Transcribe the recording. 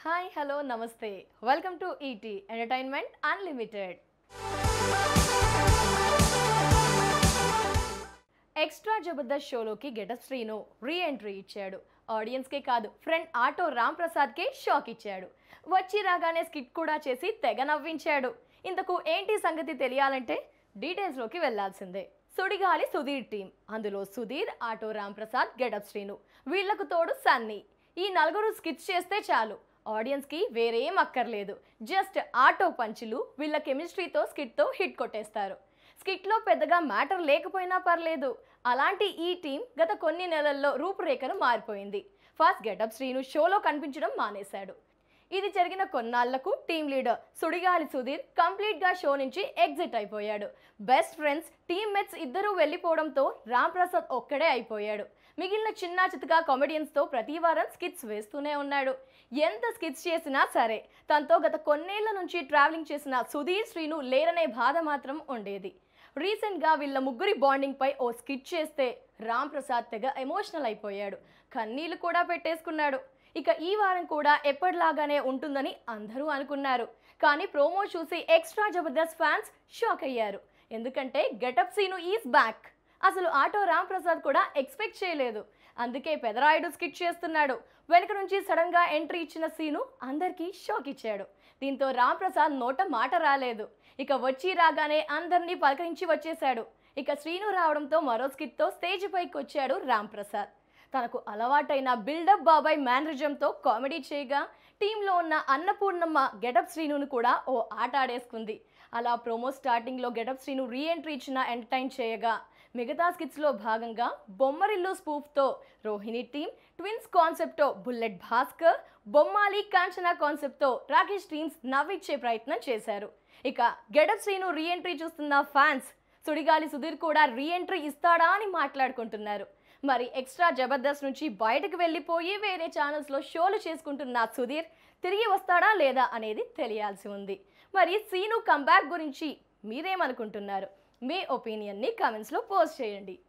hi hello నమస్తే welcome to ET entertainment unlimited extra Jabardasth షోలోకి Getup Srinu re entry ఇచ్చాడు ఆడియన్స్కే కాదు ఫ్రెండ్ ఆటో రామ్ ప్రసాద్కే షాక్ ఇచ్చాడు వచ్చి రాగానే స్కిట్ కూడా చేసి తెగ నవ్వించాడు ఇంతకు ఏంటి సంగతి తెలియాలంటే డీటెయిల్స్లోకి వెళ్లాల్సిందే సుడిగాలి సుధీర్ టీం అందులో సుధీర్ ఆటో రామ్ ప్రసాద్ గెటప్ శ్రీను వీళ్లకు తోడు సన్నీ ఈ నలుగురు స్కిట్స్ చేస్తే చాలు ఆడియన్స్కి వేరేం అక్కర్లేదు జస్ట్ ఆటో పంచులు వీళ్ళ కెమిస్ట్రీతో స్కిట్తో హిట్ కొట్టేస్తారు స్కిట్లో పెద్దగా మ్యాటర్ లేకపోయినా పర్లేదు అలాంటి ఈ టీం గత కొన్ని నెలల్లో రూపురేఖలు మారిపోయింది ఫస్ట్ గెటప్ శ్రీను షోలో కనిపించడం మానేశాడు ఇది జరిగిన కొన్నాళ్లకు టీం లీడర్ సుడిగాలి సుధీర్ కంప్లీట్గా షో నుంచి ఎగ్జిట్ అయిపోయాడు బెస్ట్ ఫ్రెండ్స్ టీమ్మేట్స్ ఇద్దరూ వెళ్ళిపోవడంతో రామ్ ప్రసాద్ ఒక్కడే అయిపోయాడు మిగిలిన చిన్న చితకా కామెడియన్స్తో ప్రతి వారం స్కిట్స్ వేస్తూనే ఉన్నాడు ఎంత స్కిట్స్ చేసినా సరే తనతో గత కొన్నేళ్ల నుంచి ట్రావెలింగ్ చేసిన సుధీర్ శ్రీను లేరనే బాధ మాత్రం ఉండేది రీసెంట్గా వీళ్ళ ముగ్గురి బాండింగ్ పై ఓ స్కిట్ చేస్తే రామ్ ప్రసాద్ తెగ ఎమోషనల్ అయిపోయాడు కన్నీళ్లు కూడా పెట్టేసుకున్నాడు ఇక ఈ వారం కూడా ఎప్పటిలాగానే ఉంటుందని అందరూ అనుకున్నారు కానీ ప్రోమో చూసి ఎక్స్ట్రా జబర్దస్త్ ఫ్యాన్స్ షాక్ అయ్యారు ఎందుకంటే గెటప్ సీను ఈజ్ బ్యాక్ అసలు ఆటో రామ్ ప్రసాద్ కూడా ఎక్స్పెక్ట్ చేయలేదు అందుకే పెదరాయుడు స్కిట్ చేస్తున్నాడు వెనక నుంచి సడన్ గా ఎంట్రీ ఇచ్చిన సీను అందరికీ షాక్ ఇచ్చాడు దీంతో రామ్ ప్రసాద్ నోట మాట రాలేదు ఇక వచ్చి రాగానే అందరినీ పలకరించి వచ్చేశాడు ఇక శ్రీను రావడంతో మరో స్కిట్తో స్టేజ్ పైకి వచ్చాడు రామ్ ప్రసాద్ తనకు అలవాటైన బిల్డప్ బాబాయ్ మేనరిజంతో కామెడీ చేయగా టీంలో ఉన్న అన్నపూర్ణమ్మ గెటప్ శ్రీనును కూడా ఓ ఆట ఆడేసుకుంది అలా ప్రోమో స్టార్టింగ్లో గెటప్ శ్రీను రీ ఎంట్రీ ఇచ్చిన ఎంటర్టైన్ చేయగా మిగతా స్కిట్స్లో భాగంగా బొమ్మరిల్లు స్పూఫ్తో రోహిణి టీం ట్విన్స్ కాన్సెప్ట్తో బుల్లెట్ భాస్కర్ బొమ్మాలి కాంచనా కాన్సెప్ట్తో రాకేష్ టీమ్స్ నవ్విచ్చే ప్రయత్నం చేశారు ఇక గెటప్ శ్రీను రీ ఎంట్రీ చూస్తున్న ఫ్యాన్స్ సుడిగాలి సుధీర్ కూడా రీ ఎంట్రీ ఇస్తాడా అని మాట్లాడుకుంటున్నారు మరి ఎక్స్ట్రా జబర్దస్త్ నుంచి బయటకు వెళ్ళిపోయి వేరే ఛానల్స్లో షోలు చేసుకుంటున్న సుధీర్ తిరిగి వస్తాడా లేదా అనేది తెలియాల్సి ఉంది మరి సీను కంబ్యాక్ గురించి మీరేమనుకుంటున్నారు మీ ఒపీనియన్ని కామెంట్స్లో పోస్ట్ చేయండి